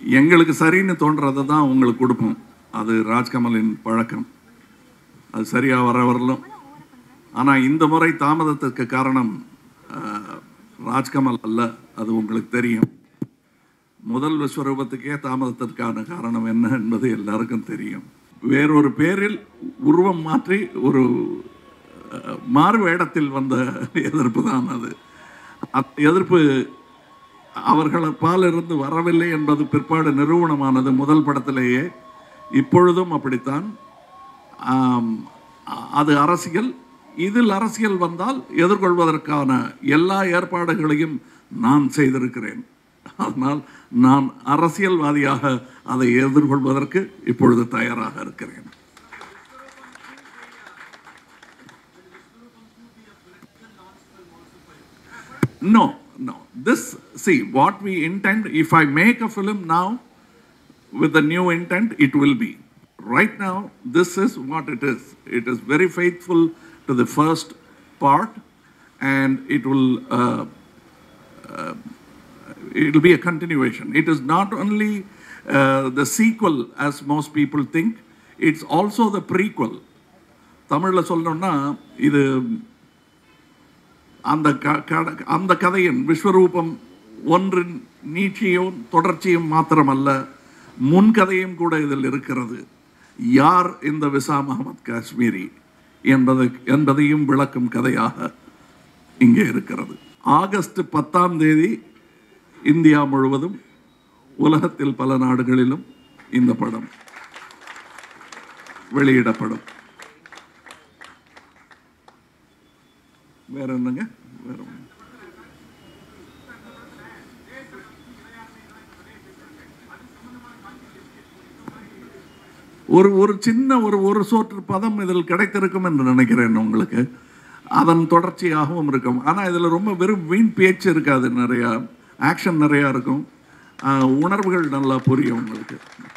எங்களுக்கு சரின்னு தோன்றதை தான் உங்களுக்கு கொடுப்போம் அது ராஜ்கமலின் பழக்கம் அது சரியாக வர வரலும் ஆனால் இந்த முறை தாமதத்துக்கு காரணம் அஹ், ராஜ்கமல் அல்ல அது உங்களுக்கு தெரியும் முதல் விஸ்வரூபத்துக்கே தாமதத்திற்கான காரணம் என்ன என்பது எல்லாருக்கும் தெரியும் வேறொரு பேரில் உருவம் மாற்றி ஒரு அஹ், மாறு வேடத்தில் வந்த எதிர்ப்பு தான் அது அந்த எதிர்ப்பு அவர்கள் பாலிருந்து வரவில்லை என்பது பிற்பாடு நிறுவனமானது முதல் படத்திலேயே இப்பொழுதும் அப்படித்தான் ஆம், அ- அது அரசியல் இதில் அரசியல் வந்தால் எதிர்கொள்வதற்கான எல்லா ஏற்பாடுகளையும் நான் செய்திருக்கிறேன் அதனால் நான் அரசியல்வாதியாக அதை எதிர்கொள்வதற்கு இப்பொழுது தயாராக இருக்கிறேன் No, no. This, see, what we intend, if I make a film now with a new intent, it will be. Right now, this is what it is. It is very faithful to the first part, and it will. Uh, uh, it will be a continuation. It is not only uh, the sequel, as most people think, it's also the prequel. தமிழில் சொல்லணும்னா இது அந்த க க- அந்த கதையின் விஸ்வரூபம் ஒன்றின் நீட்சியும் தொடர்ச்சியும் மாத்திரமல்ல முன்கதையும் கூட இதில் இருக்கிறது யார் இந்த விசாம் அகமது காஷ்மீரி என்பது என்பதையும் விளக்கும் கதையாக இங்கே இருக்கிறது ஆகஸ்ட் பத்தாம் தேதி இந்தியா முழுவதும் உலகத்தில் பல நாடுகளிலும் இந்த படம் வெளியிடப்படும் வேற என்னங்க வேற ஒண்ணும். ஒரு ஒரு சின்ன ஒரு ஒரு சோற்று பதம் இதில் கிடைத்திருக்கும் என்று நினைக்கிறேன் உங்களுக்கு அதன் தொடர்ச்சியாகவும் இருக்கும் ஆனால் இதில் ரொம்ப வெறும் வீண் பேச்சு இருக்காது நிறையா ஆக்ஷன் நிறையா இருக்கும் ஆஹ், உணர்வுகள் நல்லா புரியும் உங்களுக்கு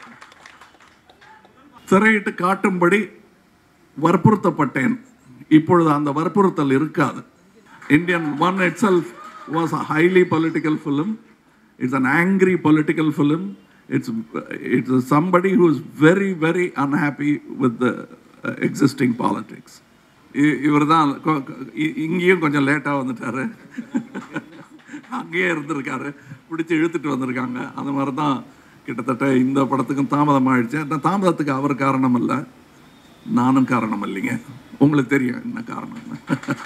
திரையிட்டு காட்டும்படி வற்புறுத்தப்பட்டேன் இப்பொழுது அந்த வற்புறுத்தல் இருக்காது Indian one itself was a highly political film it's an angry political film it's it's somebody who is very very unhappy with the existing politics இவர் தான் இங்கேயும் கொஞ்சம் லேட்டாக வந்துட்டாரு அங்கேயே இருந்திருக்காரு பிடிச்சி இழுத்துட்டு வந்திருக்காங்க அந்த மாதிரி தான் கிட்டத்தட்ட இந்த படத்துக்கும் தாமதம் ஆயிடுச்சு அந்த தாமதத்துக்கு அவர் காரணம் இல்லை நானும் காரணம் இல்லைங்க உங்களுக்கு தெரியும் என்ன காரணம்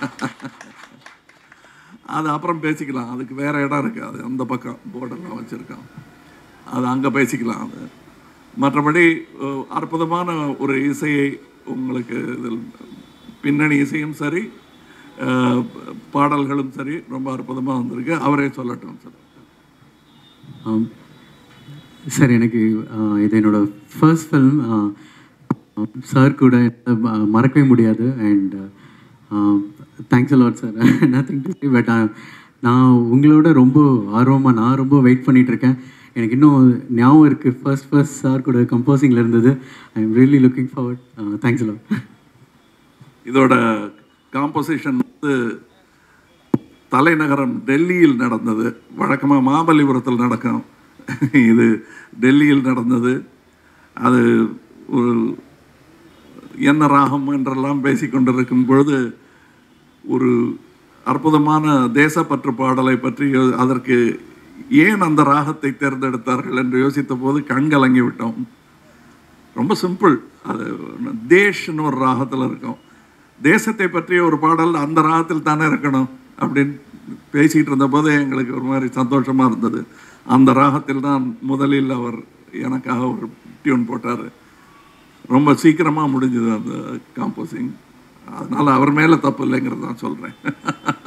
அது அப்புறம் பேசிக்கலாம் அதுக்கு வேற இடம் இருக்கு அது அந்த பக்கம் போர்டெல்லாம் வச்சிருக்கோம் அது அங்கே பேசிக்கலாம் அது மற்றபடி அஹ், அற்புதமான ஒரு இசையை உங்களுக்கு இதில் பின்னணி இசையும் சரி அஹ், பாடல்களும் சரி ரொம்ப அற்புதமாக வந்திருக்கு அவரே சொல்லட்டும் சார் ஆம். சார் எனக்கு ஆஹ், இது என்னோட ஃபர்ஸ்ட் ஃபில்ம் சார் கூட என்னால ம- மறக்கவே முடியாது and thanks a lot sir nothing to but நான் உங்களோட ரொம்ப ஆர்வமாக நான் ரொம்ப வெயிட் பண்ணிட்டு இருக்கேன் எனக்கு இன்னும் ஞாபகம் இருக்குது ஃபர்ஸ்ட் ஃபர்ஸ்ட் சார் கூட கம்போசிங்கில் இருந்தது I am really looking forward thanks a lot இதோட காம்போசிஷன் வந்து தலைநகரம் டெல்லியில் நடந்தது வழக்கமாக மாமல்லிபுரத்தில் நடக்கும் இது டெல்லியில் நடந்தது அது ஒரு என்ன ராகம் என்றெல்லாம் பேசிக்கொண்டிருக்கும் பொழுது ஒரு அற்புதமான தேசப்பற்று பாடலை பற்றி யோ- அதற்கு ஏன் அந்த ராகத்தை தேர்ந்தெடுத்தார்கள் என்று யோசித்த போது கண்கலங்கி விட்டோம் ரொம்ப சிம்பிள் அது தேஷ்னு ஒரு ராகத்தில் இருக்கும் தேசத்தை பற்றிய ஒரு பாடல் அந்த ராகத்தில் தானே இருக்கணும் அப்படின்னு பேசிகிட்டு இருந்த போதே எங்களுக்கு ஒரு மாதிரி சந்தோஷமாக இருந்தது அந்த ராகத்தில் தான் முதலில் அவர் எனக்காக ஒரு டியூன் போட்டார் ரொம்ப சீக்கிரமாக முடிஞ்சது அந்த காம்போசிங் அதனால் அவர் மேலே தப்பு இல்லைங்கிறது தான் சொல்கிறேன்